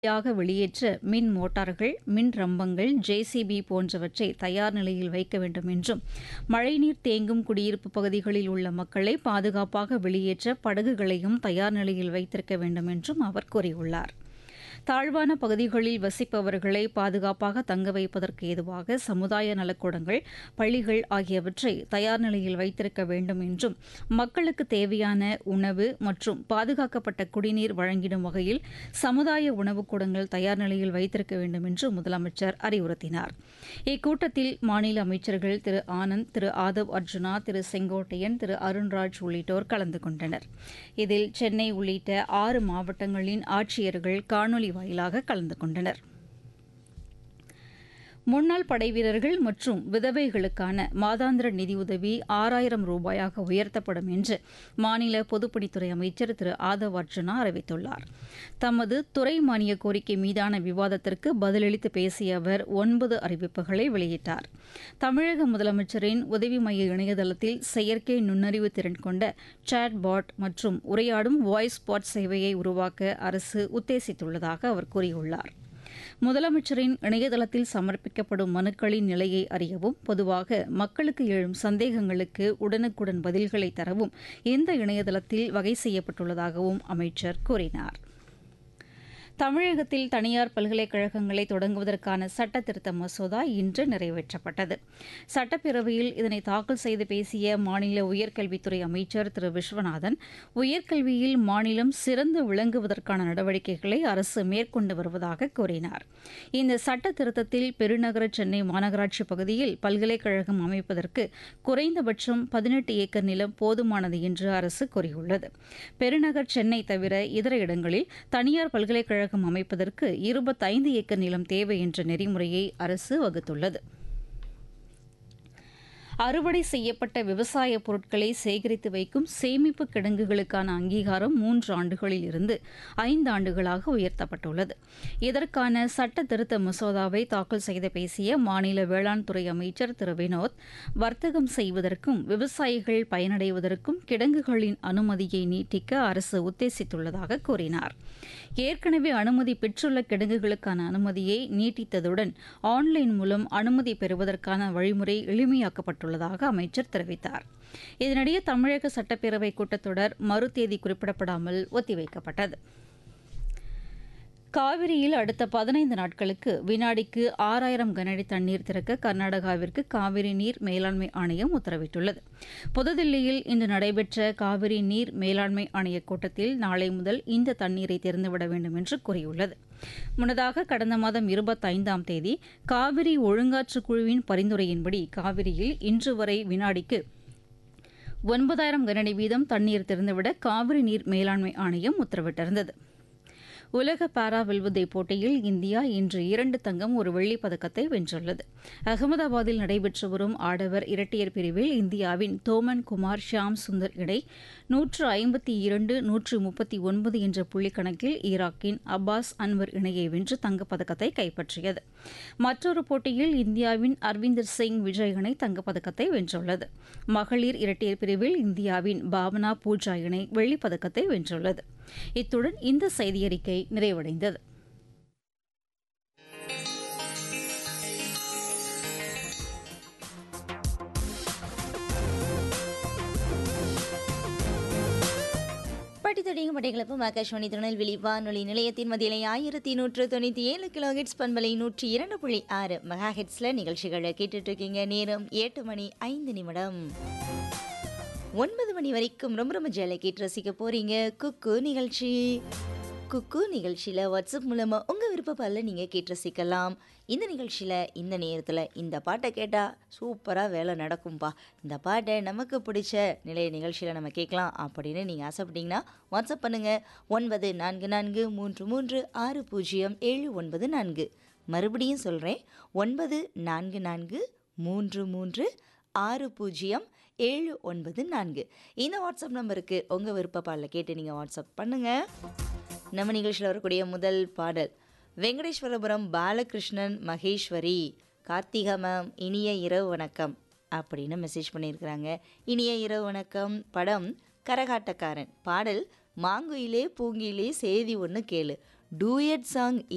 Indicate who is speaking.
Speaker 1: யாக வெளியேற்ற மின் மோட்டார்கள் மின் ரம்பங்கள் ஜேசிபி போன்றவற்றை தயார் நிலையில் வைக்க வேண்டும் என்றும் மழைநீர் தேங்கும் குடியிருப்பு பகுதிகளில் உள்ள மக்களை பாதுகாப்பாக வெளியேற்ற படகுகளையும் தயார் நிலையில் வைத்திருக்க வேண்டும் என்றும் அவர் கூறியுள்ளார் தாழ்வான பகுதிகளில் வசிப்பவர்களை பாதுகாப்பாக தங்க வைப்பதற்கு ஏதுவாக சமுதாய நலக்கூடங்கள் பள்ளிகள் ஆகியவற்றை தயார் நிலையில் வைத்திருக்க வேண்டும் என்றும் மக்களுக்கு தேவையான உணவு மற்றும் பாதுகாக்கப்பட்ட குடிநீர் வழங்கிடும் வகையில் சமுதாய உணவுக் கூடங்கள் தயார் நிலையில் வைத்திருக்க வேண்டும் என்று முதலமைச்சர் அறிவுறுத்தினார் இக்கூட்டத்தில் மாநில அமைச்சர்கள் திரு ஆனந்த் திரு ஆதவ் அர்ஜுனா திரு செங்கோட்டையன் திரு அருண்ராஜ் உள்ளிட்டோர் கலந்து கொண்டனர் இதில் சென்னை உள்ளிட்ட ஆறு மாவட்டங்களின் ஆட்சியர்கள் காணொலி வாயிலாக கலந்து கொண்டனர் முன்னாள் படைவீரர்கள் மற்றும் விதவைகளுக்கான மாதாந்திர நிதியுதவி ஆறாயிரம் ரூபாயாக உயர்த்தப்படும் என்று மாநில பொதுப்பணித்துறை அமைச்சர் திரு ஆதவ் அர்ஜுனா அறிவித்துள்ளார் தமது துறை மானிய கோரிக்கை மீதான விவாதத்திற்கு பதிலளித்து பேசிய அவர் ஒன்பது அறிவிப்புகளை வெளியிட்டார் தமிழக முதலமைச்சரின் உதவி மைய இணையதளத்தில் செயற்கை நுண்ணறிவு திறன் கொண்ட சாட் பாட் மற்றும் உரையாடும் வாய்ஸ் பாட் சேவையை உருவாக்க அரசு உத்தேசித்துள்ளதாக அவர் கூறியுள்ளார் முதலமைச்சரின் இணையதளத்தில் சமர்ப்பிக்கப்படும் மனுக்களின் நிலையை அறியவும் பொதுவாக மக்களுக்கு எழும் சந்தேகங்களுக்கு உடனுக்குடன் பதில்களை தரவும் இந்த இணையதளத்தில் வகை செய்யப்பட்டுள்ளதாகவும் அமைச்சர் கூறினார் தமிழகத்தில் தனியார் பல்கலைக்கழகங்களை தொடங்குவதற்கான சட்ட திருத்த மசோதா இன்று நிறைவேற்றப்பட்டது சட்டப்பேரவையில் இதனை தாக்கல் செய்து பேசிய மாநில உயர்கல்வித்துறை அமைச்சர் திரு விஸ்வநாதன் உயர்கல்வியில் மாநிலம் சிறந்து விளங்குவதற்கான நடவடிக்கைகளை அரசு மேற்கொண்டு வருவதாக கூறினார் இந்த சட்ட திருத்தத்தில் பெருநகர சென்னை மாநகராட்சி பகுதியில் பல்கலைக்கழகம் அமைப்பதற்கு குறைந்தபட்சம் பதினெட்டு ஏக்கர் நிலம் போதுமானது என்று அரசு கூறியுள்ளது பெருநகர் சென்னை தவிர இதர இடங்களில் தனியார் பல்கலைக்கழகம் கழகம் அமைப்பதற்கு இருபத்தைந்து ஏக்கர் நிலம் தேவை என்ற நெறிமுறையை அரசு வகுத்துள்ளது அறுவடை செய்யப்பட்ட விவசாய பொருட்களை சேகரித்து வைக்கும் சேமிப்பு கிடங்குகளுக்கான அங்கீகாரம் மூன்று ஆண்டுகளில் இருந்து ஐந்து ஆண்டுகளாக உயர்த்தப்பட்டுள்ளது இதற்கான சட்ட திருத்த மசோதாவை தாக்கல் செய்து பேசிய மாநில வேளாண் துறை அமைச்சர் திரு வினோத் வர்த்தகம் செய்வதற்கும் விவசாயிகள் பயனடைவதற்கும் கிடங்குகளின் அனுமதியை நீட்டிக்க அரசு உத்தேசித்துள்ளதாக கூறினார் ஏற்கனவே அனுமதி பெற்றுள்ள கிடங்குகளுக்கான அனுமதியை நீட்டித்ததுடன் ஆன்லைன் மூலம் அனுமதி பெறுவதற்கான வழிமுறை எளிமையாக்கப்பட்டுள்ளதாக அமைச்சர் தெரிவித்தார் இதனிடையே தமிழக சட்டப்பேரவை கூட்டத்தொடர் மறு தேதி குறிப்பிடப்படாமல் ஒத்திவைக்கப்பட்டது காவிரியில் அடுத்த பதினைந்து நாட்களுக்கு வினாடிக்கு ஆறாயிரம் கனஅடி தண்ணீர் திறக்க கர்நாடகாவிற்கு காவிரி நீர் மேலாண்மை ஆணையம் உத்தரவிட்டுள்ளது புதுதில்லியில் இன்று நடைபெற்ற காவிரி நீர் மேலாண்மை ஆணைய கூட்டத்தில் நாளை முதல் இந்த தண்ணீரை திறந்துவிட வேண்டும் என்று கூறியுள்ளது முன்னதாக கடந்த மாதம் இருபத்தைந்தாம் தேதி காவிரி ஒழுங்காற்று குழுவின் பரிந்துரையின்படி காவிரியில் இன்று வரை வினாடிக்கு ஒன்பதாயிரம் கனஅடி வீதம் தண்ணீர் திறந்துவிட காவிரி நீர் மேலாண்மை ஆணையம் உத்தரவிட்டிருந்தது உலக பாரா வில்வித்தை போட்டியில் இந்தியா இன்று இரண்டு தங்கம் ஒரு வெள்ளிப் பதக்கத்தை வென்றுள்ளது அகமதாபாத்தில் நடைபெற்று வரும் ஆடவர் இரட்டையர் பிரிவில் இந்தியாவின் தோமன் குமார் ஷியாம் சுந்தர் இணை நூற்று ஐம்பத்தி இரண்டு நூற்று முப்பத்தி ஒன்பது என்ற புள்ளிக்கணக்கில் ஈராக்கின் அப்பாஸ் அன்வர் இணையை வென்று தங்கப்பதக்கத்தை கைப்பற்றியது மற்றொரு போட்டியில் இந்தியாவின் அர்விந்தர் சிங் விஜய் இணை தங்கப்பதக்கத்தை வென்றுள்ளது மகளிர் இரட்டையர் பிரிவில் இந்தியாவின் பாவனா பூஜா இணை வெள்ளிப்பதக்கத்தை வென்றுள்ளது இத்துடன் இந்த செய்தியறிக்கை நிறைவடைந்தது
Speaker 2: பட்டித்தொடியும் படைகளப்பும் ஆகாஷ்வாணி திருநெல்வேலி வானொலி நிலையத்தின் மதியலை ஆயிரத்தி நூற்று தொண்ணூற்றி ஏழு கிலோ ஹெட்ஸ் பண்பலை நூற்றி இரண்டு புள்ளி ஆறு மெகா ஹெட்ஸில் நிகழ்ச்சிகளை கேட்டுட்டு இருக்கீங்க நேரம் எட்டு மணி ஐந்து நிமிடம் ஒன்பது மணி வரைக்கும் ரொம்ப ரொம்ப ஜாலியாக கேட்டு ரசிக்க போகிறீங்க குக்கு நிகழ்ச்சி குக்கு நிகழ்ச்சியில் வாட்ஸ்அப் மூலமாக உங்கள் விருப்பப்பால் நீங்கள் கேட்டு ரசிக்கலாம் இந்த நிகழ்ச்சியில் இந்த நேரத்தில் இந்த பாட்டை கேட்டால் சூப்பராக வேலை நடக்கும்பா இந்த பாட்டை நமக்கு பிடிச்ச நிலைய நிகழ்ச்சியில் நம்ம கேட்கலாம் அப்படின்னு நீங்கள் ஆசைப்பட்டீங்கன்னா வாட்ஸ்அப் பண்ணுங்கள் ஒன்பது நான்கு நான்கு மூன்று மூன்று ஆறு பூஜ்ஜியம் ஏழு ஒன்பது நான்கு மறுபடியும் சொல்கிறேன் ஒன்பது நான்கு நான்கு மூன்று மூன்று ஆறு பூஜ்ஜியம் ஏழு ஒன்பது நான்கு இந்த வாட்ஸ்அப் நம்பருக்கு உங்கள் விருப்பப்பாலில் கேட்டு நீங்கள் வாட்ஸ்அப் பண்ணுங்கள் நம்ம நிகழ்ச்சியில் வரக்கூடிய முதல் பாடல் வெங்கடேஸ்வரபுரம் பாலகிருஷ்ணன் மகேஸ்வரி கார்த்திகா மேம் இனிய இரவு வணக்கம் அப்படின்னு மெசேஜ் பண்ணியிருக்கிறாங்க இனிய இரவு வணக்கம் படம் கரகாட்டக்காரன் பாடல் மாங்குயிலே பூங்கியிலே செய்தி ஒன்று கேளு டூயட் சாங்